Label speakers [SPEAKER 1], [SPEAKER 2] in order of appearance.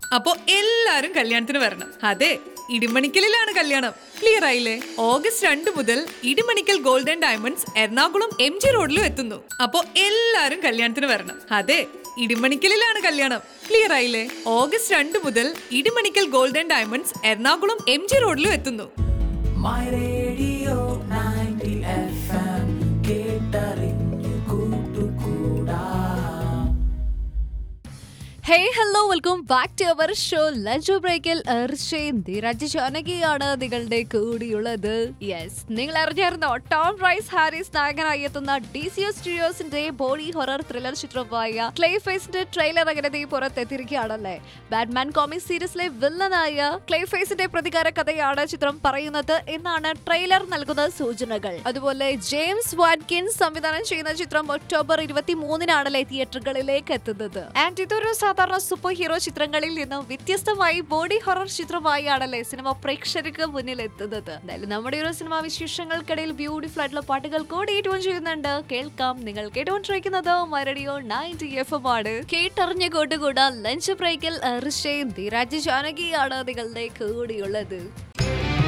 [SPEAKER 1] അപ്പോ എല്ലാരും കല്യാണത്തിന് വരണം അതെ ഇടിമണിക്കലിലാണ് കല്യാണം ക്ലിയർ ആയില്ലേ ഓഗസ്റ്റ് രണ്ട് മുതൽ Idimannickal golden diamonds Ernakulam M G റോഡിലും എത്തുന്നു അപ്പോ എല്ലാരും കല്യാണത്തിന് വരണം അതെ ഇടിമണിക്കലിലാണ് കല്യാണം ക്ലിയർ ആയില്ലേ ഓഗസ്റ്റ് രണ്ട് മുതൽ Idimannickal golden diamonds Ernakulam M G റോഡിലും എത്തുന്നു
[SPEAKER 2] My radio 90 FM കേട്ടറിഞ്ഞു കൂട്ടുകൂടാ
[SPEAKER 3] hey hello welcome back to our show lunch ബ്രേക്കിൽ എർഷയും ധീരജ് ജാനകിയാണ് നിങ്ങളുടെ കൂടിയുള്ളത് യെസ് നിങ്ങൾ അറിഞ്ഞായിരുന്നോ ടോം റൈസ് ഹാരിസ് നായകനായി എത്തുന്ന ഡി സി ഒ സ്റ്റുഡിയോസിന്റെ ബോഡി ഹൊറർ ത്രില്ലർ ചിത്രമായ ക്ലേ ഫേസിന്റെ ട്രെയിലർ അങ്ങനെ ദേ പുറത്തെത്തിയിരിക്കുകയാണല്ലേ ബാറ്റ്മാൻ കോമിക് സീരീസിലെ വില്ലനായ ക്ലേ ഫേസിന്റെ പ്രതികാര കഥയാണ് ചിത്രം പറയുന്നത് എന്നാണ് ട്രെയിലർ നൽകുന്ന സൂചനകൾ അതുപോലെ ജെയിംസ് വാറ്റ്കിൻസ് സംവിധാനം ചെയ്യുന്ന ചിത്രം ഒക്ടോബർ ഇരുപത്തി മൂന്നിനാണല്ലേ തിയേറ്ററുകളിലേക്ക് എത്തുന്നത് ആൻഡ് ഇതൊരു സാധാരണ സൂപ്പർ ഹീറോ ചിത്രങ്ങളിൽ നിന്ന് വ്യത്യസ്തമായി ബോഡി ഹൊറർ ചിത്രമായാണല്ലേ സിനിമ പ്രേക്ഷകർക്ക് മുന്നിൽ എത്തുന്നത് എന്തായാലും നമ്മുടെ ഒരു സിനിമ വിശേഷങ്ങൾക്കിടയിൽ ബ്യൂട്ടിഫുൾ ആയിട്ടുള്ള പാട്ടുകൾ കൂടി ഏറ്റവും ചെയ്യുന്നുണ്ട് കേൾക്കാം നിങ്ങൾ കേട്ടുകൊണ്ടിരിക്കുന്നത് മരടിയോ നയൻറ്റി എഫ് എം ആണ് കേട്ടറിഞ്ഞ കൂട്ടുകൂടാ ലഞ്ച് ബ്രേക്കിൽ ഋഷയും ധീരാജ് ജാനകിയാണ് നിങ്ങളുടെ കൂടിയുള്ളത്